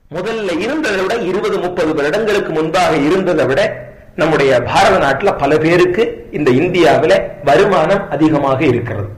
முதல்ல இருந்ததை விட இருபது முப்பது வருடங்களுக்கு முன்பாக இருந்ததை விட நம்முடைய பாரத நாட்டுல பல பேருக்கு இந்த இந்தியாவில வருமானம் அதிகமாக இருக்கிறது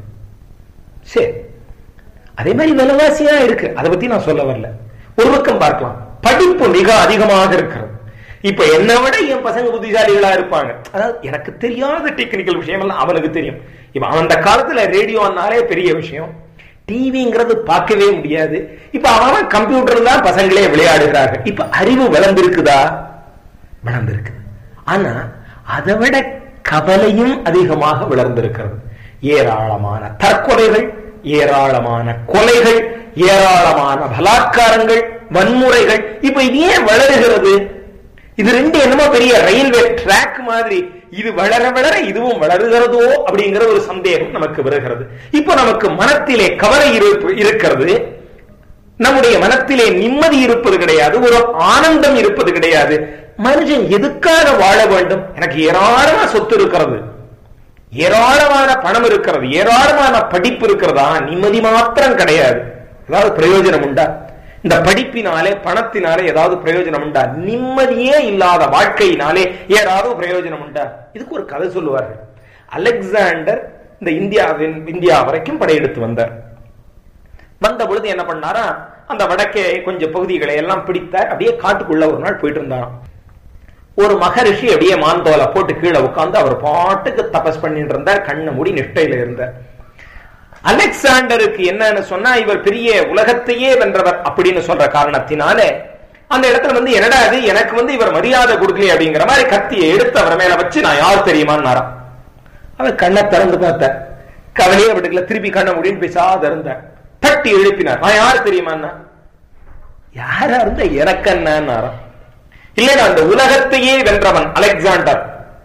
சரி அதே மாதிரி விலைவாசியா இருக்கு அதை பத்தி நான் சொல்ல வரல ஒரு பக்கம் பார்க்கலாம் படிப்பு மிக அதிகமாக இருக்கிறது இப்ப என்னை விட என் பசங்க புத்திசாலிகளா இருப்பாங்க அதாவது எனக்கு தெரியாத டெக்னிக்கல் விஷயம் எல்லாம் அவனுக்கு தெரியும் இப்ப அந்த காலத்துல ரேடியோனாலே பெரிய விஷயம் டிவிங்கிறது பார்க்கவே முடியாது இப்ப அவன் கம்ப்யூட்டர் தான் பசங்களே விளையாடுகிறார்கள் இப்ப அறிவு வளர்ந்திருக்குதா வளர்ந்திருக்கு ஆனா அதை விட கவலையும் அதிகமாக வளர்ந்திருக்கிறது ஏராளமான தற்கொலைகள் ஏராளமான கொலைகள் ஏராளமான பலாத்காரங்கள் வன்முறைகள் இப்ப இது ஏன் வளருகிறது இது ரெண்டு என்னமோ பெரிய ரயில்வே ட்ராக் மாதிரி இது வளர வளர இதுவும் வளருகிறதோ அப்படிங்கிற ஒரு சந்தேகம் நமக்கு வருகிறது இப்போ நமக்கு மனத்திலே கவலை இருப்பு இருக்கிறது நம்முடைய மனத்திலே நிம்மதி இருப்பது கிடையாது ஒரு ஆனந்தம் இருப்பது கிடையாது மனுஷன் எதுக்காக வாழ வேண்டும் எனக்கு ஏராளமான சொத்து இருக்கிறது ஏராளமான பணம் இருக்கிறது ஏராளமான படிப்பு இருக்கிறதா நிம்மதி மாத்திரம் கிடையாது ஏதாவது பிரயோஜனம் உண்டா இந்த படிப்பினாலே பணத்தினாலே ஏதாவது பிரயோஜனம் உண்டா நிம்மதியே இல்லாத வாழ்க்கையினாலே ஏதாவது பிரயோஜனம் உண்டா இதுக்கு ஒரு கதை சொல்லுவார்கள் அலெக்சாண்டர் இந்த இந்தியாவின் இந்தியா வரைக்கும் படையெடுத்து வந்தார் வந்த பொழுது என்ன பண்ணாரா அந்த வடக்கே கொஞ்சம் பகுதிகளை எல்லாம் பிடித்தார் அப்படியே காட்டுக்குள்ள ஒரு நாள் போயிட்டு இருந்தாராம் ஒரு மகரிஷி அப்படியே மாந்தோலை போட்டு கீழே உட்கார்ந்து அவர் பாட்டுக்கு தபஸ் பண்ணிட்டு இருந்தார் கண்ணை மூடி நிஷ்டையில இருந்தார் அலெக்சாண்டருக்கு என்னன்னு சொன்னா இவர் பெரிய உலகத்தையே வென்றவர் அப்படின்னு சொல்ற காரணத்தினாலே அந்த இடத்துல வந்து என்னடா அது எனக்கு வந்து இவர் மரியாதை கொடுக்கலையே அப்படிங்கிற மாதிரி கத்தியை எடுத்து அவர் மேல வச்சு நான் யார் தெரியுமான்னாராம் அவர் கண்ணை திறந்து பார்த்தார் கவலையே விட்டுக்கல திருப்பி கண்ணை முடின்னு பேசாத இருந்தார் தட்டி எழுப்பினார் நான் யார் தெரியுமான்னா யாரா இருந்த எனக்கன்னாராம் இல்லைன்னா அந்த உலகத்தையே வென்றவன் அலெக்சாண்டர்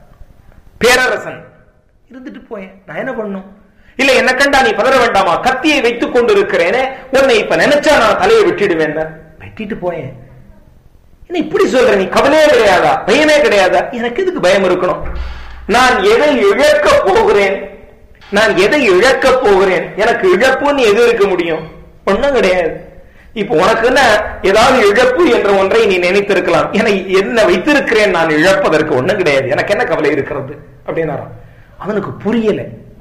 பேரரசன் இருந்துட்டு போயேன் நான் என்ன பண்ணும் இல்ல என்ன கண்டா நீ பதற வேண்டாமா கத்தியை வைத்துக் கொண்டு இருக்கிறேனே உன்னை இப்ப நினைச்சா நான் தலையை வெட்டிடுவேன் வெட்டிட்டு போயேன் என்ன இப்படி சொல்ற நீ கவலையே கிடையாதா பயமே கிடையாதா எனக்கு எதுக்கு பயம் இருக்கணும் நான் எதை இழக்க போகிறேன் நான் எதை இழக்க போகிறேன் எனக்கு இழப்புன்னு எது இருக்க முடியும் ஒண்ணும் கிடையாது இப்ப உனக்கு என்ன ஏதாவது இழப்பு என்ற ஒன்றை நீ நினைத்திருக்கலாம் என என்ன வைத்திருக்கிறேன் நான் இழப்பதற்கு ஒண்ணும் கிடையாது எனக்கு என்ன கவலை இருக்கிறது அப்படின்னாராம் அவனுக்கு புரியல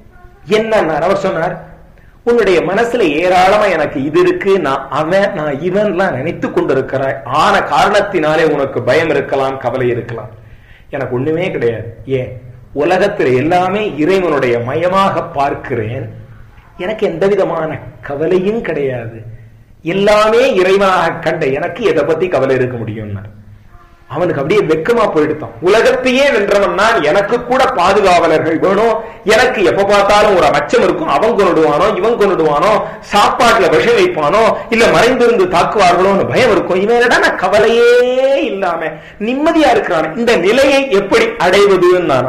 என்ன அவர் சொன்னார் உன்னுடைய மனசுல ஏராளமா எனக்கு இது இருக்கு நான் அவன் நான் இவன்லாம் நினைத்து கொண்டிருக்கிறாய் ஆன காரணத்தினாலே உனக்கு பயம் இருக்கலாம் கவலை இருக்கலாம் எனக்கு ஒண்ணுமே கிடையாது ஏன் உலகத்தில் எல்லாமே இறைவனுடைய மயமாக பார்க்கிறேன் எனக்கு எந்த விதமான கவலையும் கிடையாது எல்லாமே இறைவனாக கண்ட எனக்கு எதை பத்தி கவலை இருக்க முடியும்னா அவனுக்கு அப்படியே வெக்கமா போயிடுத்தான் உலகத்தையே வென்றவன் நான் எனக்கு கூட பாதுகாவலர்கள் வேணும் எனக்கு எப்ப பார்த்தாலும் ஒரு அச்சம் இருக்கும் அவன் கொண்டுடுவானோ இவன் கொண்டுடுவானோ சாப்பாட்டுல விஷம் வைப்பானோ இல்ல மறைந்திருந்து தாக்குவார்களோன்னு பயம் இருக்கும் இவனிடம் கவலையே இல்லாம நிம்மதியா இருக்கிறான் இந்த நிலையை எப்படி அடைவதுன்னு நானா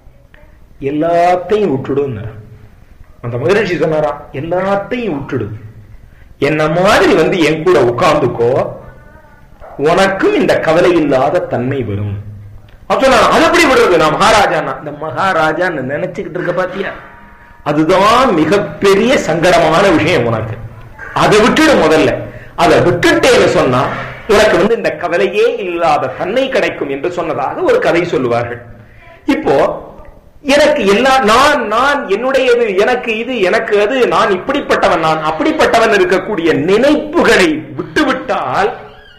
எல்லாத்தையும் விட்டுடும் அந்த மகிழ்ச்சி சொன்னாராம் எல்லாத்தையும் விட்டுடு என்ன மாதிரி வந்து என் கூட உட்கார்ந்துக்கோ உனக்கும் இந்த கவலை இல்லாத தன்மை வரும் அப்ப நான் அது எப்படி விடுறது நான் மகாராஜா இந்த மகாராஜான்னு நினைச்சுக்கிட்டு இருக்க பாத்தியா அதுதான் மிகப்பெரிய சங்கடமான விஷயம் உனக்கு அதை விட்டுடு முதல்ல அதை விட்டுட்டேன்னு சொன்னா உனக்கு வந்து இந்த கவலையே இல்லாத தன்மை கிடைக்கும் என்று சொன்னதாக ஒரு கதை சொல்லுவார்கள் இப்போ எனக்கு எல்லா நான் நான் என்னுடையது எனக்கு இது எனக்கு அது நான் இப்படிப்பட்டவன் நான் அப்படிப்பட்டவன் இருக்கக்கூடிய நினைப்புகளை விட்டுவிட்டால்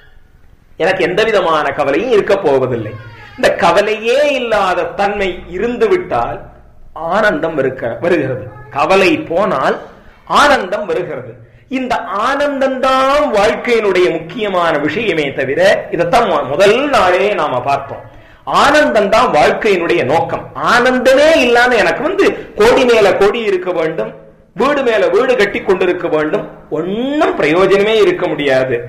எனக்கு எந்த விதமான கவலையும் இருக்க போவதில்லை இந்த கவலையே இல்லாத தன்மை இருந்து விட்டால் ஆனந்தம் இருக்க வருகிறது கவலை போனால் ஆனந்தம் வருகிறது இந்த ஆனந்தம் தான் வாழ்க்கையினுடைய முக்கியமான விஷயமே தவிர இதைத்தான் முதல் நாளே நாம பார்த்தோம் ஆனந்தம் தான் வாழ்க்கையினுடைய நோக்கம் ஆனந்தமே இல்லாம எனக்கு வந்து கோடி மேல கோடி இருக்க வேண்டும் வீடு மேல வீடு கட்டி கொண்டிருக்க வேண்டும் ஒன்னும் பிரயோஜனமே இருக்க முடியாது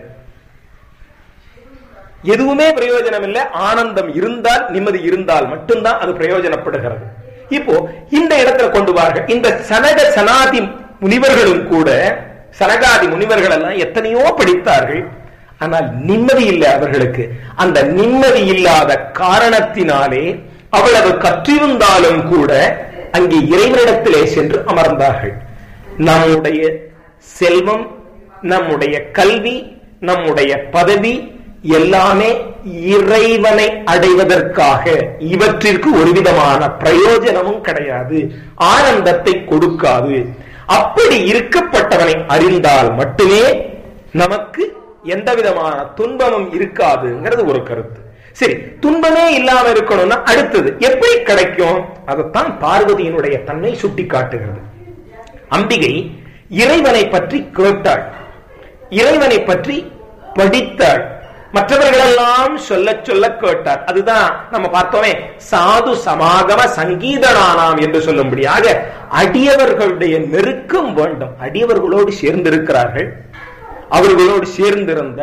எதுவுமே பிரயோஜனம் இல்லை ஆனந்தம் இருந்தால் நிம்மதி இருந்தால் மட்டும்தான் அது பிரயோஜனப்படுகிறது இப்போ இந்த இடத்துல கொண்டு வார்கள் இந்த சனக சனாதி முனிவர்களும் கூட சனகாதி முனிவர்கள் எல்லாம் எத்தனையோ படித்தார்கள் ஆனால் நிம்மதி இல்லை அவர்களுக்கு அந்த நிம்மதி இல்லாத காரணத்தினாலே அவ்வளவு கற்றிருந்தாலும் கூட அங்கே இறைவனிடத்திலே சென்று அமர்ந்தார்கள் நம்முடைய செல்வம் நம்முடைய கல்வி நம்முடைய பதவி எல்லாமே இறைவனை அடைவதற்காக இவற்றிற்கு ஒரு விதமான பிரயோஜனமும் கிடையாது ஆனந்தத்தை கொடுக்காது அப்படி இருக்கப்பட்டவனை அறிந்தால் மட்டுமே நமக்கு எந்த விதமான துன்பமும் இருக்காதுங்கிறது ஒரு கருத்து சரி துன்பமே இல்லாம இருக்கணும்னா அடுத்தது எப்படி கிடைக்கும் அதைத்தான் பார்வதியினுடைய தன்மை சுட்டி காட்டுகிறது அம்பிகை இறைவனை பற்றி கேட்டாள் இறைவனை பற்றி படித்தாள் மற்றவர்களெல்லாம் சொல்ல சொல்ல கேட்டார் அதுதான் நம்ம பார்த்தோமே சாது சமாகம சங்கீதனானாம் என்று சொல்லும்படியாக அடியவர்களுடைய நெருக்கம் வேண்டும் அடியவர்களோடு சேர்ந்திருக்கிறார்கள் அவர்களோடு சேர்ந்திருந்த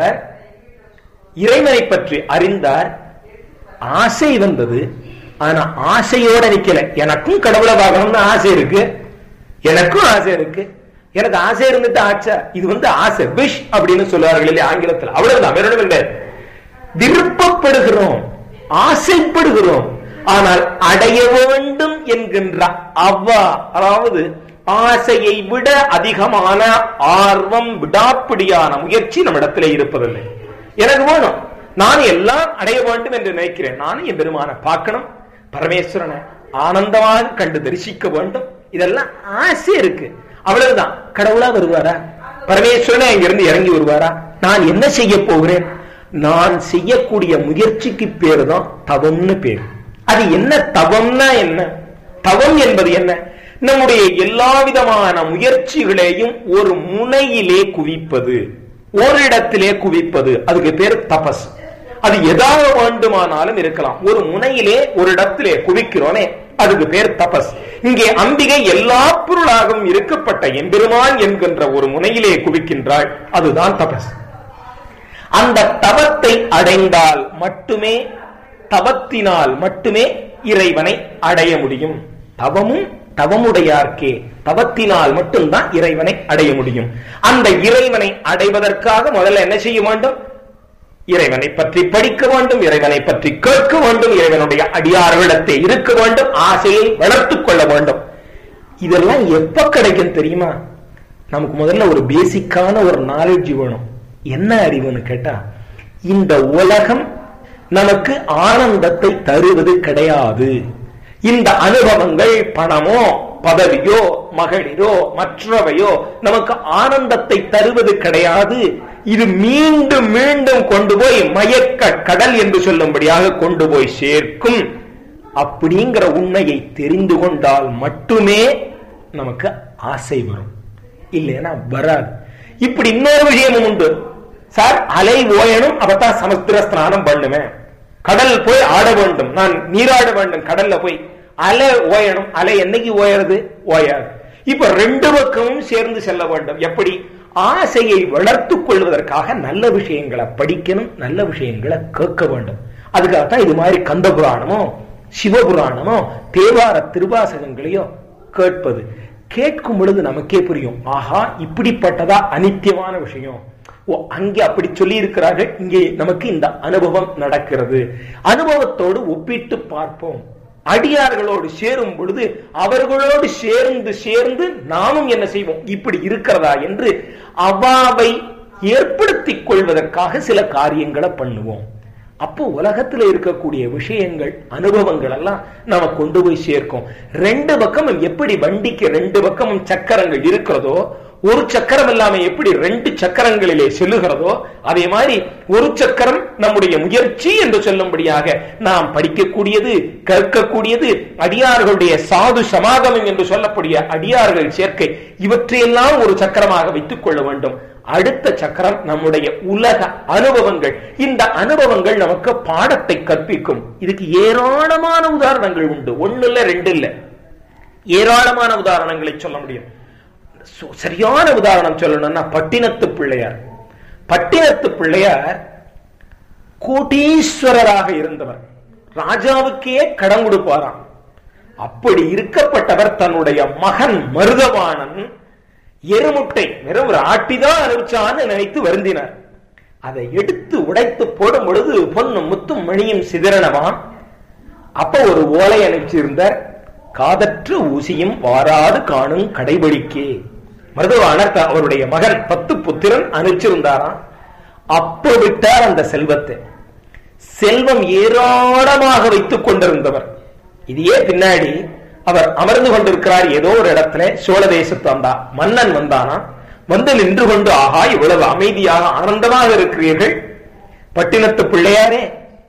இறைவனை பற்றி அறிந்தார் ஆசை வந்தது ஆனா ஆசையோட நிக்கல எனக்கும் கடவுளை பார்க்கணும்னு ஆசை இருக்கு எனக்கும் ஆசை இருக்கு எனக்கு ஆசை இருந்துட்டு ஆச்சா இது வந்து ஆசை விஷ் அப்படின்னு சொல்லுவார்கள் இல்லையா ஆங்கிலத்தில் அவ்வளவுதான் வேற ஒண்ணும் இல்லை விருப்பப்படுகிறோம் ஆசைப்படுகிறோம் ஆனால் அடைய வேண்டும் என்கின்ற அவ்வா அதாவது ஆசையை விட அதிகமான ஆர்வம் விடாப்பிடியான முயற்சி நம்மிடத்திலே இருப்பதில்லை எனக்கு வேணும் நான் எல்லாம் அடைய வேண்டும் என்று நினைக்கிறேன் நானும் என் பெருமான பார்க்கணும் பரமேஸ்வரனை ஆனந்தமாக கண்டு தரிசிக்க வேண்டும் இதெல்லாம் ஆசை இருக்கு அவ்வளவுதான் கடவுளா வருவாரா பரமேஸ்வரனே இங்கிருந்து இறங்கி வருவாரா நான் என்ன செய்ய போகிறேன் நான் செய்யக்கூடிய முயற்சிக்கு பேரு தான் தவம்னு பேர் அது என்ன தவம்னா என்ன தவம் என்பது என்ன நம்முடைய எல்லா விதமான முயற்சிகளையும் ஒரு முனையிலே குவிப்பது ஓரிடத்திலே குவிப்பது அதுக்கு பேர் தபஸ் அது எதாவது வேண்டுமானாலும் இருக்கலாம் ஒரு முனையிலே ஒரு இடத்திலே குவிக்கிறோனே அதுக்கு பேர் தபஸ் இங்கே அம்பிகை எல்லா பொருளாகவும் இருக்கப்பட்ட எம்பெருமான் என்கின்ற ஒரு முனையிலே குவிக்கின்றாள் அதுதான் தபஸ் அந்த தவத்தை அடைந்தால் மட்டுமே தவத்தினால் மட்டுமே இறைவனை அடைய முடியும் தவமும் தவமுடையார்க்கே தவத்தினால் மட்டும்தான் இறைவனை அடைய முடியும் அந்த இறைவனை அடைவதற்காக முதல்ல என்ன செய்ய வேண்டும் இறைவனை பற்றி படிக்க வேண்டும் இறைவனை பற்றி கேட்க வேண்டும் இறைவனுடைய அடியார்களிடத்தை இருக்க வேண்டும் ஆசையை வளர்த்துக் கொள்ள வேண்டும் இதெல்லாம் எப்ப கிடைக்கும் தெரியுமா நமக்கு முதல்ல ஒரு பேசிக்கான ஒரு நாலேஜ் வேணும் என்ன அறிவுன்னு கேட்டா இந்த உலகம் நமக்கு ஆனந்தத்தை தருவது கிடையாது இந்த அனுபவங்கள் பணமோ பதவியோ மகளிரோ மற்றவையோ நமக்கு ஆனந்தத்தை தருவது கிடையாது இது மீண்டும் மீண்டும் கொண்டு போய் மயக்க கடல் என்று சொல்லும்படியாக கொண்டு போய் சேர்க்கும் அப்படிங்கிற உண்மையை தெரிந்து கொண்டால் மட்டுமே நமக்கு ஆசை வரும் இல்லைன்னா வராது இப்படி இன்னொரு விஷயமும் உண்டு சார் அலை ஓயணும் அப்பதான் சமுத்திர ஸ்நானம் பண்ணுவேன் கடல் போய் ஆட வேண்டும் நான் நீராட வேண்டும் கடல்ல போய் அலை ஓயணும் அலை என்னைக்கு ஓயறது ஓயாது இப்ப ரெண்டு பக்கமும் சேர்ந்து செல்ல வேண்டும் எப்படி ஆசையை வளர்த்துக் கொள்வதற்காக நல்ல விஷயங்களை படிக்கணும் நல்ல விஷயங்களை கேட்க வேண்டும் அதுக்காகத்தான் இது மாதிரி கந்த புராணமோ சிவபுராணமோ தேவார திருவாசகங்களையோ கேட்பது கேட்கும் பொழுது நமக்கே புரியும் ஆஹா இப்படிப்பட்டதா அனித்தியமான விஷயம் ஓ அங்கே அப்படி சொல்லி இருக்கிறார்கள் இங்கே நமக்கு இந்த அனுபவம் நடக்கிறது அனுபவத்தோடு ஒப்பிட்டு பார்ப்போம் அடியார்களோடு சேரும் பொழுது அவர்களோடு சேர்ந்து சேர்ந்து நாமும் என்ன செய்வோம் இப்படி இருக்கிறதா என்று அவாவை ஏற்படுத்திக் கொள்வதற்காக சில காரியங்களை பண்ணுவோம் அப்போ உலகத்துல இருக்கக்கூடிய விஷயங்கள் அனுபவங்கள் எல்லாம் நம்ம கொண்டு போய் சேர்க்கும் ரெண்டு பக்கமும் எப்படி வண்டிக்கு ரெண்டு பக்கமும் சக்கரங்கள் இருக்கிறதோ ஒரு சக்கரம் இல்லாம எப்படி ரெண்டு சக்கரங்களிலே செல்லுகிறதோ அதே மாதிரி ஒரு சக்கரம் நம்முடைய முயற்சி என்று சொல்லும்படியாக நாம் படிக்கக்கூடியது கற்கக்கூடியது அடியார்களுடைய சாது சமாகமம் என்று சொல்லக்கூடிய அடியார்கள் சேர்க்கை இவற்றையெல்லாம் ஒரு சக்கரமாக வைத்துக் கொள்ள வேண்டும் அடுத்த சக்கரம் நம்முடைய உலக அனுபவங்கள் இந்த அனுபவங்கள் நமக்கு பாடத்தை கற்பிக்கும் இதுக்கு ஏராளமான உதாரணங்கள் உண்டு ஒன்னு இல்ல ரெண்டு இல்ல ஏராளமான உதாரணங்களை சொல்ல முடியும் சரியான உதாரணம் சொல்லணும்னா பட்டினத்து பிள்ளையார் பட்டினத்து பிள்ளையார் கோட்டீஸ்வரராக இருந்தவர் ராஜாவுக்கே கடன் கொடுப்பாராம் அப்படி இருக்கப்பட்டவர் தன்னுடைய மகன் மருதவாணன் எருமுட்டை வெறும் ஒரு ஆட்டிதான் அனுப்பிச்சான்னு நினைத்து வருந்தினார் அதை எடுத்து உடைத்து போடும் பொழுது பொன்னும் முத்தும் மணியும் சிதறனவான் அப்ப ஒரு ஓலை அனுப்பிச்சிருந்தார் காதற்று ஊசியும் வாராது காணும் கடைபிடிக்கே மருதவாணர் அவருடைய மகன் பத்து புத்திரன் அனுப்பிச்சிருந்தாராம் அப்ப விட்டார் அந்த செல்வத்தை செல்வம் ஏராளமாக வைத்துக் கொண்டிருந்தவர் இதையே பின்னாடி அவர் அமர்ந்து கொண்டிருக்கிறார் ஏதோ ஒரு இடத்துல சோழ தேசத்து வந்தா மன்னன் வந்தானா வந்து நின்று கொண்டு ஆஹா இவ்வளவு அமைதியாக ஆனந்தமாக இருக்கிறீர்கள் பட்டினத்து பிள்ளையாரே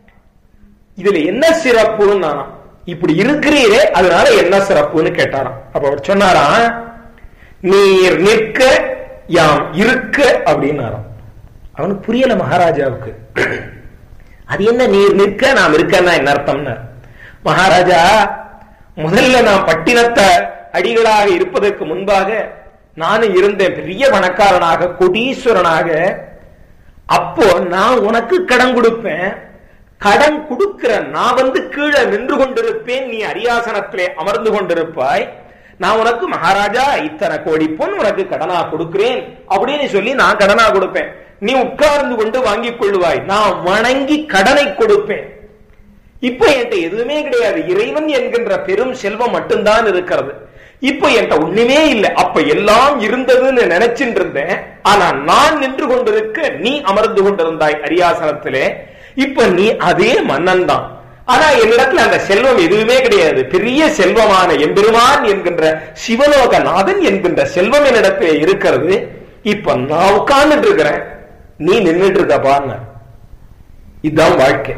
இதுல என்ன சிறப்புன்னு நானாம் இப்படி இருக்கிறீரே அதனால என்ன சிறப்புன்னு கேட்டாராம் அப்ப அவர் சொன்னாராம் நீர் நிற்க யாம் இருக்க அப்படின்னாராம் அவனுக்கு புரியல மகாராஜாவுக்கு அது என்ன நீர் நிற்க நாம் இருக்கன்னா என்ன அர்த்தம்னா மகாராஜா முதல்ல நான் பட்டினத்தை அடிகளாக இருப்பதற்கு முன்பாக நானும் இருந்தேன் பெரிய பணக்காரனாக கோடீஸ்வரனாக அப்போ நான் உனக்கு கடன் கொடுப்பேன் கடன் கொடுக்கிற நான் வந்து கீழே நின்று கொண்டிருப்பேன் நீ அரியாசனத்திலே அமர்ந்து கொண்டிருப்பாய் நான் உனக்கு மகாராஜா இத்தனை கோடி பொன் உனக்கு கடனா கொடுக்கிறேன் அப்படின்னு சொல்லி நான் கடனா கொடுப்பேன் நீ உட்கார்ந்து கொண்டு வாங்கிக் கொள்ளுவாய் நான் வணங்கி கடனை கொடுப்பேன் இப்ப என்கிட்ட எதுவுமே கிடையாது இறைவன் என்கின்ற பெரும் செல்வம் மட்டும்தான் இருக்கிறது இப்ப என்கிட்ட ஒண்ணுமே இல்லை அப்ப எல்லாம் இருந்ததுன்னு நினைச்சிட்டு இருந்தேன் ஆனா நான் நின்று கொண்டிருக்க நீ அமர்ந்து கொண்டிருந்தாய் அரியாசனத்திலே இப்ப நீ அதே மன்னன் தான் ஆனா என்னிடத்துல அந்த செல்வம் எதுவுமே கிடையாது பெரிய செல்வமான எம்பெருமான் என்கின்ற சிவலோகநாதன் என்கின்ற செல்வம் என்னிடத்திலே இருக்கிறது இப்ப நான் உட்கார்ந்துட்டு இருக்கிறேன் நீ நின்றுட்டு இருக்க பாருங்க இதுதான் வாழ்க்கை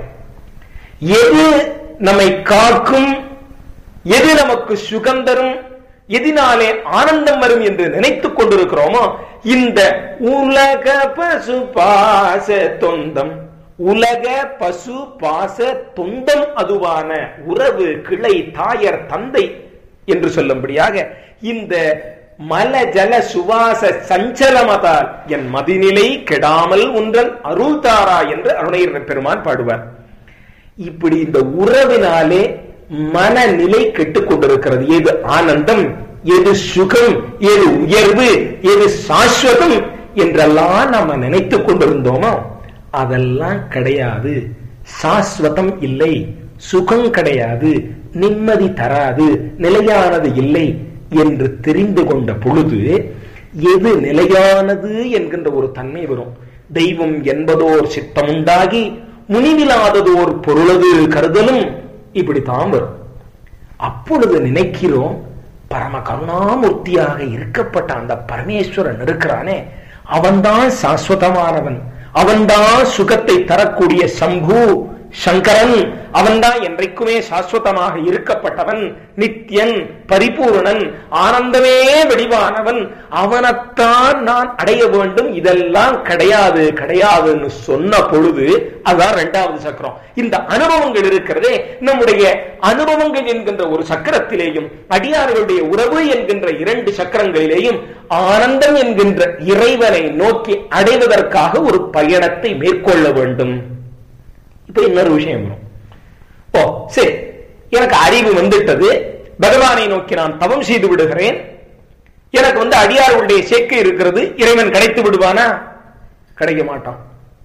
எது நம்மை காக்கும் எது நமக்கு சுகம் தரும் எதினாலே ஆனந்தம் வரும் என்று நினைத்துக் கொண்டிருக்கிறோமோ இந்த உலக பசு பாச தொந்தம் உலக பசு பாச தொந்தம் அதுவான உறவு கிளை தாயர் தந்தை என்று சொல்லும்படியாக இந்த மல ஜல சுவாச சஞ்சலமதால் என் மதிநிலை கெடாமல் உன்றன் அருள் தாரா என்று அருணையர் பெருமான் பாடுவார் இப்படி இந்த உறவினாலே மனநிலை கெட்டுக் கொண்டிருக்கிறது எது ஆனந்தம் எது சுகம் எது உயர்வு எது சாஸ்வதம் என்றெல்லாம் நாம நினைத்துக் கொண்டிருந்தோமோ அதெல்லாம் கிடையாது சாஸ்வதம் இல்லை சுகம் கிடையாது நிம்மதி தராது நிலையானது இல்லை என்று தெரிந்து கொண்ட பொழுது எது நிலையானது என்கின்ற ஒரு தன்மை வரும் தெய்வம் என்பதோர் சித்தம் உண்டாகி முனிவிலாததோர் பொருளது கருதலும் இப்படித்தான் வரும் அப்பொழுது நினைக்கிறோம் பரம கருணாமூர்த்தியாக இருக்கப்பட்ட அந்த பரமேஸ்வரன் இருக்கிறானே அவன்தான் சாஸ்வதமானவன் அவன்தான் சுகத்தை தரக்கூடிய சம்பு சங்கரன் அவன்தான் என்றைக்குமே சாஸ்வதமாக இருக்கப்பட்டவன் நித்யன் பரிபூர்ணன் ஆனந்தமே வெடிவானவன் அவனைத்தான் நான் அடைய வேண்டும் இதெல்லாம் கிடையாது கிடையாதுன்னு சொன்ன பொழுது அதுதான் இரண்டாவது சக்கரம் இந்த அனுபவங்கள் இருக்கிறதே நம்முடைய அனுபவங்கள் என்கின்ற ஒரு சக்கரத்திலேயும் அடியார்களுடைய உறவு என்கின்ற இரண்டு சக்கரங்களிலேயும் ஆனந்தம் என்கின்ற இறைவனை நோக்கி அடைவதற்காக ஒரு பயணத்தை மேற்கொள்ள வேண்டும் இப்ப இன்னொரு விஷயம் வரும் ஓ சரி எனக்கு அறிவு வந்துட்டது பகவானை நோக்கி நான் தவம் செய்து விடுகிறேன் எனக்கு வந்து அடியார்களுடைய சேர்க்கை இருக்கிறது இறைவன் கிடைத்து விடுவானா கிடைக்க மாட்டான்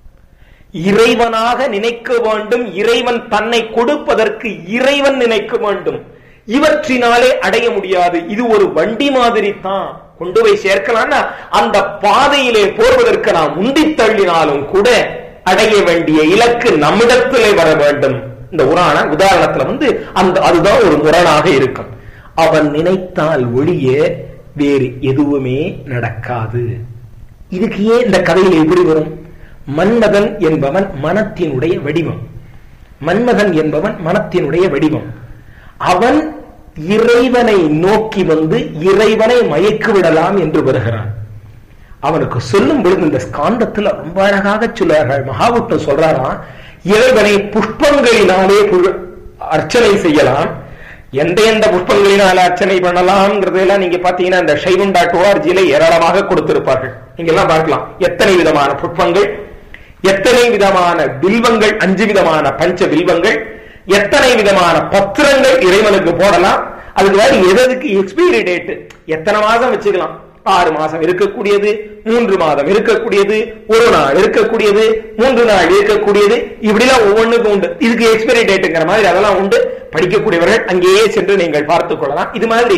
இறைவனாக நினைக்க வேண்டும் இறைவன் தன்னை கொடுப்பதற்கு இறைவன் நினைக்க வேண்டும் இவற்றினாலே அடைய முடியாது இது ஒரு வண்டி மாதிரி தான் கொண்டு போய் சேர்க்கலாம்னா அந்த பாதையிலே போவதற்கு நாம் உந்தி தள்ளினாலும் கூட அடைய வேண்டிய இலக்கு நம்மிடத்திலே வர வேண்டும் இந்த உரான உதாரணத்துல வந்து அந்த அதுதான் ஒரு முரணாக இருக்கும் அவன் நினைத்தால் ஒழிய வேறு எதுவுமே நடக்காது இதுக்கு ஏன் இந்த கதையில் எப்படி வரும் மன்மதன் என்பவன் மனத்தினுடைய வடிவம் மன்மதன் என்பவன் மனத்தினுடைய வடிவம் அவன் இறைவனை நோக்கி வந்து இறைவனை மயக்கு விடலாம் என்று வருகிறான் அவனுக்கு சொல்லும் பொழுது இந்த ஸ்காந்தத்துல ரொம்ப அழகாக சொல்றார்கள் மகாவிஷ்ணு சொல்றாராம் இறைவனை புஷ்பங்களினாலே அர்ச்சனை செய்யலாம் எந்த எந்த புஷ்பங்களினால அர்ச்சனை பண்ணலாம்ங்கிறதெல்லாம் நீங்க பாத்தீங்கன்னா இந்த சைவம் டாட் ஓஆர்ஜியில ஏராளமாக கொடுத்திருப்பார்கள் நீங்க எல்லாம் பார்க்கலாம் எத்தனை விதமான புஷ்பங்கள் எத்தனை விதமான வில்வங்கள் அஞ்சு விதமான பஞ்ச வில்வங்கள் எத்தனை விதமான பத்திரங்கள் இறைவனுக்கு போடலாம் அதுக்கு வேற எதற்கு எக்ஸ்பைரி டேட் எத்தனை மாதம் வச்சுக்கலாம் ஆறு மாசம் இருக்கக்கூடியது மூன்று மாதம் இருக்கக்கூடியது ஒரு நாள் இருக்கக்கூடியது மூன்று நாள் இருக்கக்கூடியது இப்படிலாம் ஒவ்வொன்றுக்கும் உண்டு இதுக்கு எக்ஸ்பைரி டேட்டுங்கிற மாதிரி அதெல்லாம் உண்டு படிக்கக்கூடியவர்கள் அங்கேயே சென்று நீங்கள் பார்த்துக் கொள்ளலாம் இது மாதிரி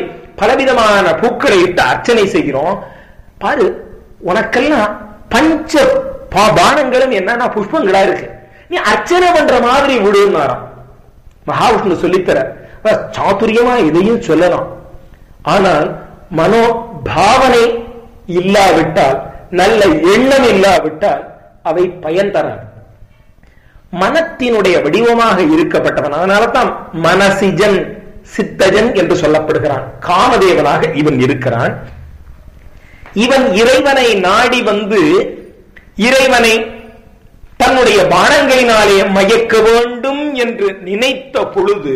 பலவிதமான பூக்களை இட்டு அர்ச்சனை செய்கிறோம் பாரு உனக்கெல்லாம் பஞ்ச பா- பானங்களும் என்னன்னா புஷ்பங்களா இருக்கு நீ அர்ச்சனை பண்ற மாதிரி விடுனாராம் மகாவிஷ்ணு சொல்லித்தர அஹ் சாதுரியமா இதையும் சொல்லலாம் ஆனால் மனோ பாவனை இல்லாவிட்டால் நல்ல எண்ணம் இல்லாவிட்டால் அவை பயன் தராது மனத்தினுடைய வடிவமாக இருக்கப்பட்டவன் அதனாலதான் மனசிஜன் சித்தஜன் என்று சொல்லப்படுகிறான் காமதேவனாக இவன் இருக்கிறான் இவன் இறைவனை நாடி வந்து இறைவனை தன்னுடைய பானங்களினாலே மயக்க வேண்டும் என்று நினைத்த பொழுது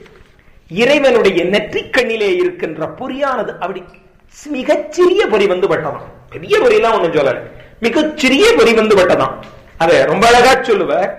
இறைவனுடைய நெற்றிக்கண்ணிலே இருக்கின்ற பொறியானது அப்படி மிகச்சிறிய பொறி வந்து பட்டதாம் பெரிய பொறியெல்லாம் ஒண்ணும் சொல்லல மிகச்சிறிய பொறி வந்து பட்டதாம் அத ரொம்ப அழகா சொல்லுவார்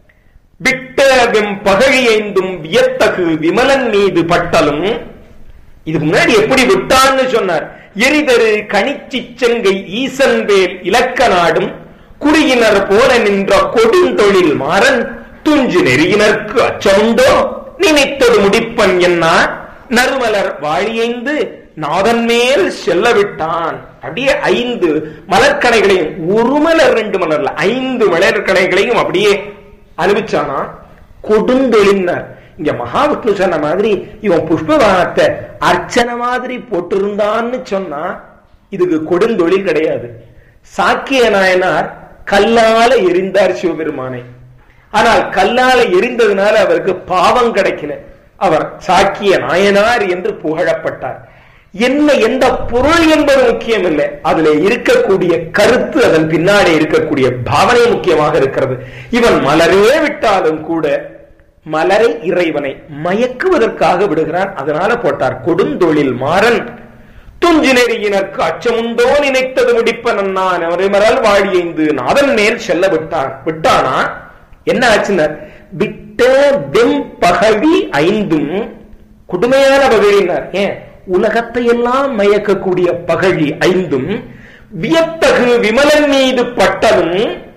விட்ட வெம் பகழியைந்தும் வியத்தகு விமலன் மீது பட்டலும் இதுக்கு முன்னாடி எப்படி விட்டான்னு சொன்னார் எரிதரு கணிச்சி செங்கை ஈசன் வேல் இலக்க நாடும் குடியினர் போல நின்ற கொடுந்தொழில் மாறன் துஞ்சு நெறியினர்க்கு அச்சமுண்டோ நினைத்தது முடிப்பன் என்ன நறுமலர் வாழியைந்து நாதன் மேல் செல்ல விட்டான் அப்படியே ஐந்து மலர்கணைகளையும் ஒரு மலர் ரெண்டு மலர்ல ஐந்து மலர்கணைகளையும் அப்படியே அனுபவிச்சானா கொடுந்தொழின்னார் இங்க மகாவிஷ்ணு சொன்ன மாதிரி இவன் புஷ்பவானத்தை அர்ச்சனை மாதிரி போட்டிருந்தான்னு சொன்னா இதுக்கு கொடுந்தொழில் கிடையாது சாக்கிய நாயனார் கல்லால எரிந்தார் சிவபெருமானை ஆனால் கல்லால எரிந்ததுனால அவருக்கு பாவம் கிடைக்கல அவர் சாக்கிய நாயனார் என்று புகழப்பட்டார் என்ன எந்த பொருள் என்பது முக்கியம் இல்லை அதுல இருக்கக்கூடிய கருத்து அதன் பின்னாடி இருக்கக்கூடிய பாவனை முக்கியமாக இருக்கிறது இவன் மலரே விட்டாலும் கூட மலரை இறைவனை மயக்குவதற்காக விடுகிறான் அதனால போட்டார் கொடுந்தொழில் மாறன் துஞ்சு நெறியினருக்கு அச்சமுண்டோ நினைத்தது முடிப்ப நன்னான் மரல் வாழியைந்து நாதன் மேல் செல்ல விட்டான் விட்டானா என்ன ஆச்சுன்னா விட்ட வெம் பகவி ஐந்தும் கொடுமையான பகழினார் ஏன் உலகத்தை எல்லாம் மயக்கக்கூடிய பகழி ஐந்தும் வியத்தகு விமலன் மீது பட்டதும்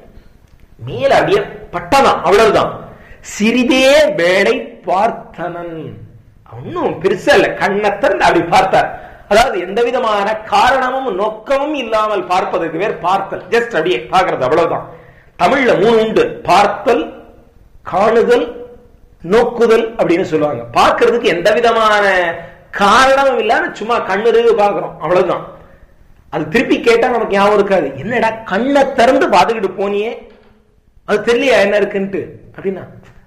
மேல அப்படியே பட்டதான் அவ்வளவுதான் சிறிதே வேடை பார்த்தனன் ஒன்னும் பெருசா இல்ல கண்ணை திறந்து அப்படி பார்த்தார் அதாவது எந்த விதமான காரணமும் நோக்கமும் இல்லாமல் பார்ப்பதற்கு பேர் பார்த்தல் ஜஸ்ட் அப்படியே பார்க்கறது அவ்வளவுதான் தமிழ்ல மூணு உண்டு பார்த்தல் காணுதல் நோக்குதல் அப்படின்னு சொல்லுவாங்க பார்க்கிறதுக்கு எந்த விதமான காரணமும் இல்லாம சும்மா கண்ணுருகு பார்க்கிறோம் அவ்வளவுதான் அது திருப்பி கேட்டா நமக்கு ஞாபகம் இருக்காது என்னடா கண்ணை திறந்து பார்த்துக்கிட்டு போனியே அது தெரியலையா என்ன இருக்குன்ட்டு அப்படின்னா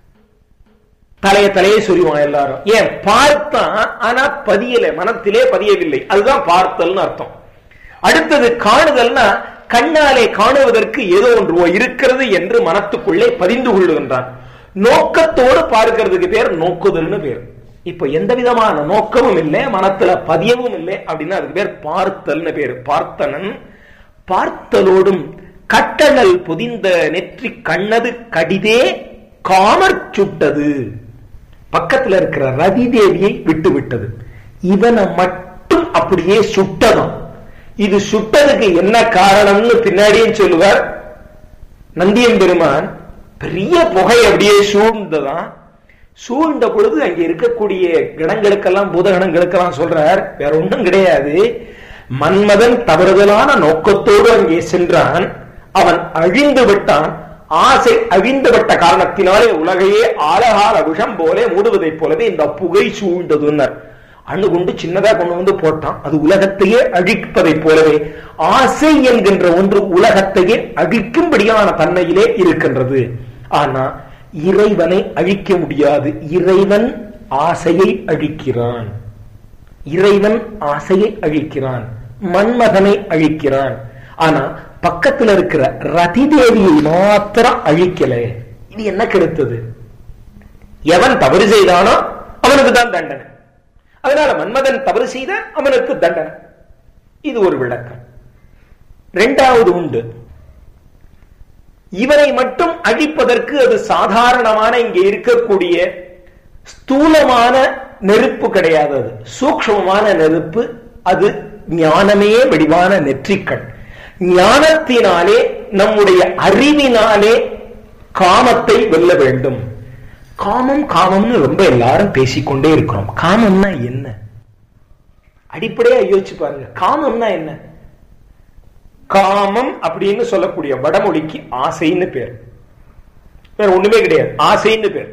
தலைய தலையே சொல்லுவான் எல்லாரும் ஏன் பார்த்தான் ஆனா பதியல மனத்திலே பதியவில்லை அதுதான் பார்த்தல்னு அர்த்தம் அடுத்தது காணுதல்னா கண்ணாலே காணுவதற்கு ஏதோ ஒன்று இருக்கிறது என்று மனத்துக்குள்ளே பதிந்து கொள்ளுகின்றான் நோக்கத்தோடு பார்க்கிறதுக்கு பேர் நோக்குதல்னு பேர் இப்ப எந்த விதமான நோக்கமும் இல்லை மனத்துல பதியவும் இல்லை அப்படின்னா அதுக்கு பேர் பார்த்தல்னு பேர் பார்த்தனன் பார்த்தலோடும் கட்டணல் பொதிந்த நெற்றி கண்ணது கடிதே காமற் சுட்டது பக்கத்துல இருக்கிற ரதி தேவியை விட்டு விட்டது இவனை மட்டும் அப்படியே சுட்டதும் இது சுட்டதுக்கு என்ன காரணம்னு பின்னாடியே சொல்லுவார் நந்தியம் பெருமான் பெரிய புகை அப்படியே சூழ்ந்ததான் சூழ்ந்த பொழுது அங்க இருக்கக்கூடிய கணங்களுக்கெல்லாம் பூதகணங்களுக்கெல்லாம் சொல்றார் வேற ஒன்றும் கிடையாது மன்மதன் தவறுதலான நோக்கத்தோடு அங்கே சென்றான் அவன் அழிந்து விட்டான் ஆசை அழிந்துவிட்ட காரணத்தினாலே உலகையே ஆழகால விஷம் போல மூடுவதைப் போலவே இந்த புகை சூழ்ந்ததுன்னர் அணு கொண்டு சின்னதா கொண்டு வந்து போட்டான் அது உலகத்தையே அழிப்பதைப் போலவே ஆசை என்கின்ற ஒன்று உலகத்தையே அழிக்கும்படியான தன்மையிலே இருக்கின்றது ஆனா இறைவனை அழிக்க முடியாது இறைவன் ஆசையை அழிக்கிறான் இறைவன் ஆசையை அழிக்கிறான் மன்மதனை அழிக்கிறான் ஆனா பக்கத்துல இருக்கிற ரதி தேவியை மாத்திரம் அழிக்கல இது என்ன கெடுத்தது எவன் தவறு செய்தானோ அவனுக்கு தான் தண்டனை அதனால மன்மதன் தவறு செய்த அவனுக்கு தண்டனை இது ஒரு விளக்கம் இரண்டாவது உண்டு இவனை மட்டும் அழிப்பதற்கு அது சாதாரணமான இங்கே இருக்கக்கூடிய ஸ்தூலமான நெருப்பு கிடையாது அது சூக்ஷமமான நெருப்பு அது ஞானமே வடிவான நெற்றிக்கண் ஞானத்தினாலே நம்முடைய அறிவினாலே காமத்தை வெல்ல வேண்டும் காமம் காமம்னு ரொம்ப எல்லாரும் பேசிக்கொண்டே இருக்கிறோம் காமம்னா என்ன அடிப்படையா யோசிச்சு பாருங்க காமம்னா என்ன காமம் அப்படின்னு சொல்லக்கூடிய வடமொழிக்கு ஆசைன்னு பேர் வேற ஒண்ணுமே கிடையாது ஆசைன்னு பேர்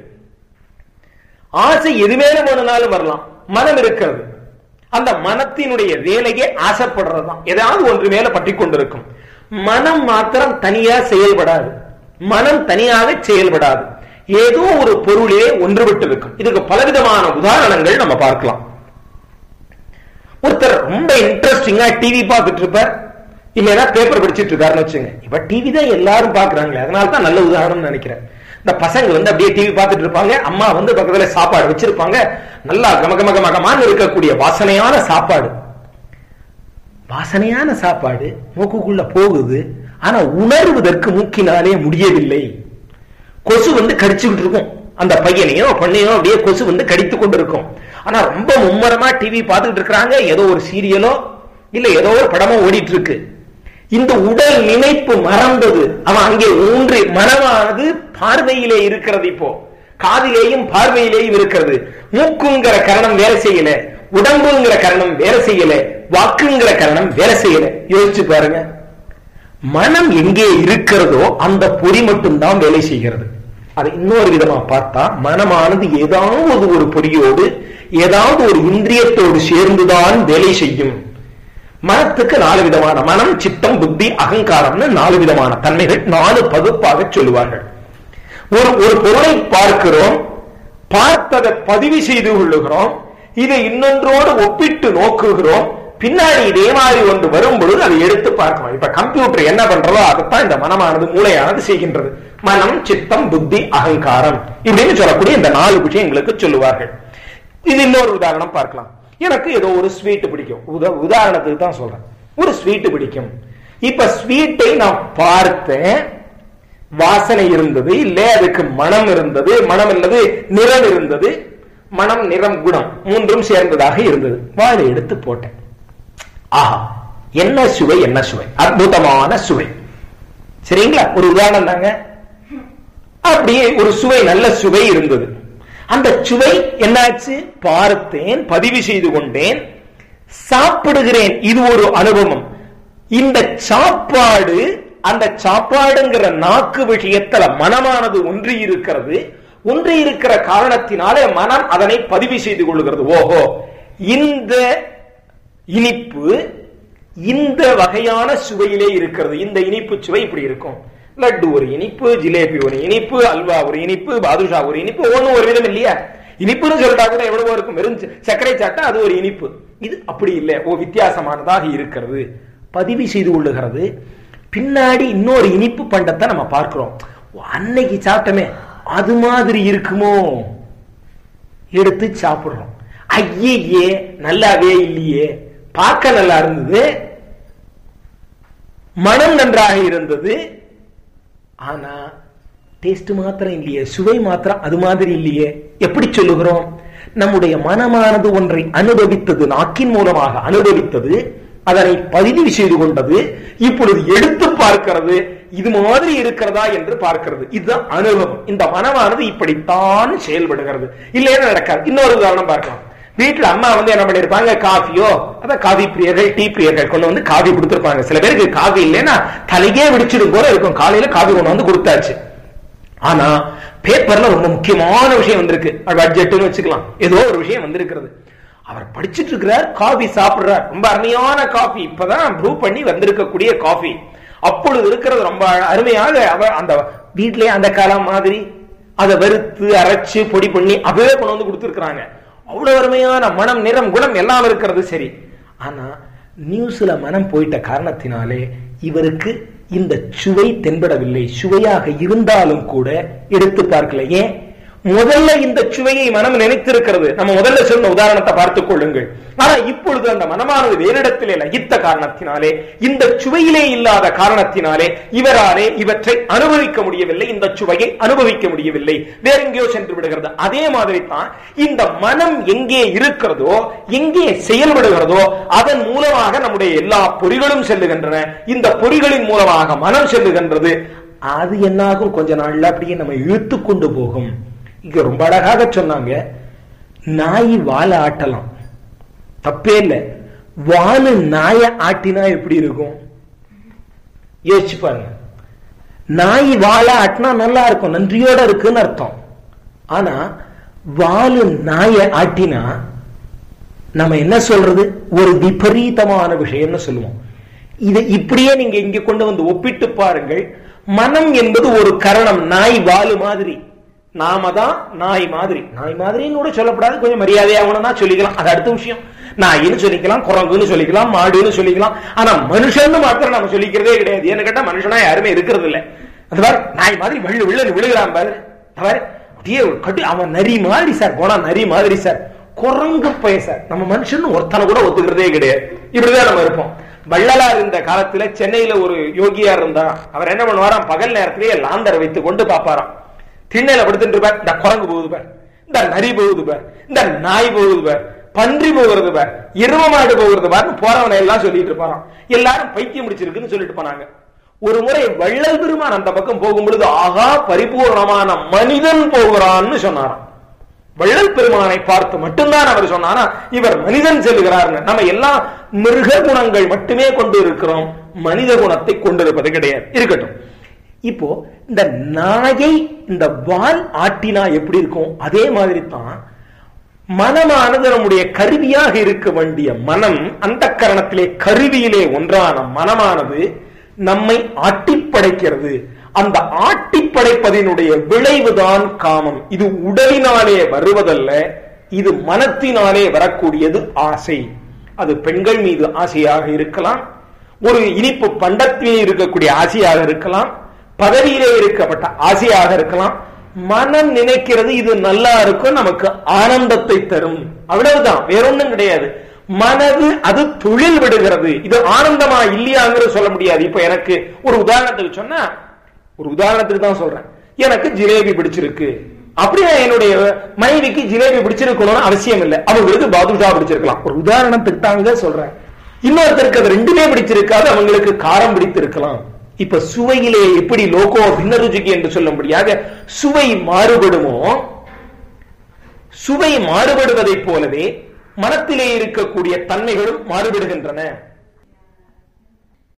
ஆசை எது மேல வேணும்னாலும் வரலாம் மனம் இருக்கிறது அந்த மனத்தினுடைய வேலையே ஆசைப்படுறதுதான் ஏதாவது ஒன்று மேல பற்றி கொண்டிருக்கும் மனம் மாத்திரம் தனியா செயல்படாது மனம் தனியாக செயல்படாது ஏதோ ஒரு பொருளே ஒன்றுபட்டு இருக்கும் இதுக்கு பலவிதமான உதாரணங்கள் நம்ம பார்க்கலாம் ஒருத்தர் ரொம்ப இன்ட்ரெஸ்டிங்கா டிவி பார்த்துட்டு இருப்பார் இல்லைன்னா பேப்பர் படிச்சிட்டு இருக்காருன்னு வச்சுங்க இப்ப டிவி தான் எல்லாரும் பாக்குறாங்களே அதனால தான் நல்ல உதாரணம் நினைக்கிறேன் இந்த பசங்க வந்து அப்படியே டிவி பார்த்துட்டு இருப்பாங்க அம்மா வந்து பக்கத்துல சாப்பாடு வச்சிருப்பாங்க நல்லா கமகம கமகமான்னு இருக்கக்கூடிய வாசனையான சாப்பாடு வாசனையான சாப்பாடு மூக்குக்குள்ள போகுது ஆனா உணர்வதற்கு மூக்கினாலே முடியவில்லை கொசு வந்து கடிச்சுக்கிட்டு இருக்கும் அந்த பையனையோ பொண்ணையோ அப்படியே கொசு வந்து கடித்து கொண்டு இருக்கும் ஆனா ரொம்ப மும்மரமா டிவி பார்த்துட்டு இருக்கிறாங்க ஏதோ ஒரு சீரியலோ இல்ல ஏதோ ஒரு படமோ ஓடிட்டு இருக்கு இந்த உடல் நினைப்பு மறந்தது அவன் அங்கே ஊன்றி மனமானது பார்வையிலே இருக்கிறது இப்போ காதிலேயும் பார்வையிலேயும் இருக்கிறது மூக்குங்கிற கரணம் வேலை செய்யல உடம்புங்கிற கரணம் வேலை செய்யல வாக்குங்கிற கரணம் வேலை செய்யல யோசிச்சு பாருங்க மனம் எங்கே இருக்கிறதோ அந்த பொறி மட்டும்தான் வேலை செய்கிறது அது இன்னொரு விதமா பார்த்தா மனமானது ஏதாவது ஒரு பொறியோடு ஏதாவது ஒரு இந்திரியத்தோடு சேர்ந்துதான் வேலை செய்யும் மனத்துக்கு நாலு விதமான மனம் சித்தம் புத்தி அகங்காரம்னு நாலு விதமான தன்மைகள் நாலு பகுப்பாக சொல்லுவார்கள் ஒரு ஒரு பொருளை பார்க்கிறோம் பார்த்ததை பதிவு செய்து கொள்ளுகிறோம் இதை இன்னொன்றோடு ஒப்பிட்டு நோக்குகிறோம் பின்னாடி இதே மாதிரி ஒன்று வரும் பொழுது அதை எடுத்து பார்க்கணும் இப்ப கம்ப்யூட்டர் என்ன பண்றதோ அதைத்தான் இந்த மனமானது மூளையானது செய்கின்றது மனம் சித்தம் புத்தி அகங்காரம் இப்படின்னு சொல்லக்கூடிய இந்த நாலு விஷயங்களுக்கு சொல்லுவார்கள் இது இன்னொரு உதாரணம் பார்க்கலாம் எனக்கு ஏதோ ஒரு ஸ்வீட் பிடிக்கும் உத- உதாரணத்துக்கு தான் சொல்றேன் ஒரு ஸ்வீட் பிடிக்கும் இப்ப ஸ்வீட்டை நான் பார்த்தேன் வாசனை இருந்தது இல்ல அதுக்கு மனம் இருந்தது மனம் அல்லது நிறம் இருந்தது மனம் நிறம் குணம் மூன்றும் சேர்ந்ததாக இருந்தது வாழை எடுத்து போட்டேன் ஆஹா என்ன சுவை என்ன சுவை அற்புதமான சுவை சரிங்களா ஒரு உதாரணம் தாங்க அப்படியே ஒரு சுவை நல்ல சுவை இருந்தது அந்த சுவை என்னாச்சு பார்த்தேன் பதிவு செய்து கொண்டேன் சாப்பிடுகிறேன் இது ஒரு அனுபவம் இந்த சாப்பாடு அந்த சாப்பாடுங்கிற நாக்கு விஷயத்துல மனமானது ஒன்றி இருக்கிறது ஒன்றி இருக்கிற காரணத்தினாலே மனம் அதனை பதிவு செய்து கொள்கிறது ஓஹோ இந்த இனிப்பு இந்த வகையான சுவையிலே இருக்கிறது இந்த இனிப்பு சுவை இப்படி இருக்கும் லட்டு ஒரு இனிப்பு ஜிலேபி ஒரு இனிப்பு அல்வா ஒரு இனிப்பு பாதுஷா ஒரு இனிப்பு ஒண்ணு ஒரு விதம் இல்லையா இனிப்புன்னு சொல்லிட்டா கூட எவ்வளவோ இருக்கும் வெறும் ச- சர்க்கரை சாட்டா அது ஒரு இனிப்பு இது அப்படி இல்லை ஓ வித்தியாசமானதாக இருக்கிறது பதிவு செய்து கொள்ளுகிறது பின்னாடி இன்னொரு இனிப்பு பண்டத்தை நம்ம பார்க்கிறோம் ஓ, அன்னைக்கு சாப்பிட்டோமே அது மாதிரி இருக்குமோ எடுத்து சாப்பிடுறோம் ஐயே நல்லாவே இல்லையே பார்க்க நல்லா இருந்தது மனம் நன்றாக இருந்தது ஆனா டேஸ்ட் மாத்திரம் இல்லையே சுவை மாத்திரம் அது மாதிரி இல்லையே எப்படி சொல்லுகிறோம் நம்முடைய மனமானது ஒன்றை அனுபவித்தது நாக்கின் மூலமாக அனுபவித்தது அதனை பதிவு செய்து கொண்டது இப்பொழுது எடுத்து பார்க்கிறது இது மாதிரி இருக்கிறதா என்று பார்க்கிறது இதுதான் அனுபவம் இந்த மனமானது இப்படித்தான் செயல்படுகிறது இல்லையா நடக்காது இன்னொரு உதாரணம் பார்க்கலாம் வீட்டுல அம்மா வந்து என்ன பண்ணிருப்பாங்க காஃபியோ அதான் காஃபி பிரியர்கள் டீ பிரியர்கள் கொண்டு வந்து காஃபி கொடுத்திருப்பாங்க சில பேருக்கு காஃபி இல்லைன்னா தலையே விடிச்சிடும் போல இருக்கும் காலையில காஃபி கொண்டு வந்து கொடுத்தாச்சு ஆனா பேப்பர்ல ரொம்ப முக்கியமான விஷயம் வந்திருக்கு பட்ஜெட்னு வச்சுக்கலாம் ஏதோ ஒரு விஷயம் வந்திருக்கிறது அவர் படிச்சிட்டு இருக்கிறார் காஃபி சாப்பிடுறார் ரொம்ப அருமையான காஃபி இப்பதான் ப்ரூவ் பண்ணி வந்திருக்கக்கூடிய காஃபி அப்பொழுது இருக்கிறது ரொம்ப அருமையாக அவர் அந்த வீட்லயே அந்த காலம் மாதிரி அதை வறுத்து அரைச்சு பொடி பண்ணி அப்படியே கொண்டு வந்து கொடுத்துருக்காங்க அவ்வளவு அருமையான மனம் நிறம் குணம் எல்லாம் இருக்கிறது சரி ஆனா நியூஸ்ல மனம் போயிட்ட காரணத்தினாலே இவருக்கு இந்த சுவை தென்படவில்லை சுவையாக இருந்தாலும் கூட எடுத்து பார்க்கல ஏன் முதல்ல இந்த சுவையை மனம் நினைத்திருக்கிறது நம்ம முதல்ல சொன்ன உதாரணத்தை பார்த்துக் கொள்ளுங்கள் ஆனா இப்பொழுது அந்த மனமானது வேறிடத்திலே லகித்த காரணத்தினாலே இந்த சுவையிலே இல்லாத காரணத்தினாலே இவராலே இவற்றை அனுபவிக்க முடியவில்லை இந்த சுவையை அனுபவிக்க முடியவில்லை வேற எங்கேயோ சென்று விடுகிறது அதே மாதிரி தான் இந்த மனம் எங்கே இருக்கிறதோ எங்கே செயல்படுகிறதோ அதன் மூலமாக நம்முடைய எல்லா பொறிகளும் செல்லுகின்றன இந்த பொறிகளின் மூலமாக மனம் செல்லுகின்றது அது என்னாகும் கொஞ்ச நாள்ல அப்படியே நம்ம இழுத்து கொண்டு போகும் இங்க ரொம்ப அழகாக சொன்னாங்க நாய் வாழை ஆட்டலாம் தப்பே இல்லை வாலு நாய ஆட்டினா எப்படி இருக்கும் யோசிச்சு பாருங்க நாய் வாழ ஆட்டினா நல்லா இருக்கும் நன்றியோட இருக்குன்னு அர்த்தம் ஆனா வாலு நாயை ஆட்டினா நம்ம என்ன சொல்றது ஒரு விபரீதமான விஷயம்னு சொல்லுவோம் இதை இப்படியே நீங்க இங்க கொண்டு வந்து ஒப்பிட்டு பாருங்கள் மனம் என்பது ஒரு கரணம் நாய் வாலு மாதிரி நாம தான் நாய் மாதிரி நாய் மாதிரின்னு கூட சொல்லப்படாது கொஞ்சம் மரியாதையாகணும்னா சொல்லிக்கலாம் அது அடுத்த விஷயம் நாயின்னு சொல்லிக்கலாம் குரங்குன்னு சொல்லிக்கலாம் மாடுன்னு சொல்லிக்கலாம் ஆனா மனுஷன்னு மாத்திரம் நம்ம சொல்லிக்கிறதே கிடையாது ஏன்னு கேட்டா மனுஷனா யாருமே இருக்கிறது இல்ல அது பாரு நாய் மாதிரி விழு விழுன்னு விழுகிறான் பாரு பாரு அப்படியே ஒரு கட்டு அவன் நரி மாதிரி சார் போனா நரி மாதிரி சார் குரங்கு பய சார் நம்ம மனுஷன் ஒருத்தனை கூட ஒத்துக்கிறதே கிடையாது இப்படிதான் நம்ம இருப்போம் வள்ளலார் இருந்த காலத்துல சென்னையில ஒரு யோகியார் இருந்தா அவர் என்ன பண்ணுவாராம் பகல் நேரத்திலேயே லாந்தரை வைத்து கொண்டு பாப்பாராம் திண்ணையில படுத்துட்டு இருப்பார் இந்த குரங்கு போகுது பார் இந்த நரி போகுது பார் இந்த நாய் போகுது பார் பன்றி போகிறது பார் எரும மாடு போகிறது பார்னு போறவனை எல்லாம் சொல்லிட்டு இருப்பாராம் எல்லாரும் பைத்தியம் முடிச்சிருக்குன்னு சொல்லிட்டு போனாங்க ஒரு முறை வள்ளல் பெருமான் அந்த பக்கம் போகும் பொழுது ஆகா பரிபூர்ணமான மனிதன் போகிறான்னு சொன்னாராம் வள்ளல் பெருமானை பார்த்து மட்டும்தான் அவர் சொன்னாரா இவர் மனிதன் செல்கிறார்னு நம்ம எல்லாம் மிருக குணங்கள் மட்டுமே கொண்டு இருக்கிறோம் மனித குணத்தை கொண்டிருப்பது கிடையாது இருக்கட்டும் இப்போ இந்த நாயை இந்த வால் ஆட்டினா எப்படி இருக்கும் அதே மாதிரி தான் மனமானது நம்முடைய கருவியாக இருக்க வேண்டிய மனம் அந்த கரணத்திலே கருவியிலே ஒன்றான மனமானது நம்மை ஆட்டி படைக்கிறது அந்த ஆட்டி படைப்பதனுடைய விளைவுதான் காமம் இது உடலினாலே வருவதல்ல இது மனத்தினாலே வரக்கூடியது ஆசை அது பெண்கள் மீது ஆசையாக இருக்கலாம் ஒரு இனிப்பு பண்டத்திலே இருக்கக்கூடிய ஆசையாக இருக்கலாம் பதவியிலே இருக்கப்பட்ட ஆசையாக இருக்கலாம் மனம் நினைக்கிறது இது நல்லா இருக்கும் நமக்கு ஆனந்தத்தை தரும் அவ்வளவுதான் வேறொன்னும் கிடையாது மனது அது தொழில் விடுகிறது இது ஆனந்தமா இல்லையாங்கிறது சொல்ல முடியாது இப்ப எனக்கு ஒரு உதாரணத்துக்கு சொன்னா ஒரு உதாரணத்துக்கு தான் சொல்றேன் எனக்கு ஜிலேபி பிடிச்சிருக்கு அப்படியே என்னுடைய மனைவிக்கு ஜிலேபி பிடிச்சிருக்கணும்னு அவசியம் இல்லை அவங்களுக்கு பாதுஷா பிடிச்சிருக்கலாம் ஒரு உதாரணத்துக்கு தாங்க சொல்றேன் இன்னொருத்தருக்கு அது ரெண்டுமே பிடிச்சிருக்காது அவங்களுக்கு காரம் பிடித்திருக்கலாம் இப்ப சுவையிலே எப்படி லோகோ பின்னருஜிக்கு என்று சொல்லும்படியாக சுவை மாறுபடுமோ சுவை மாறுபடுவதைப் போலவே மனத்திலே இருக்கக்கூடிய தன்மைகளும் மாறுபடுகின்றன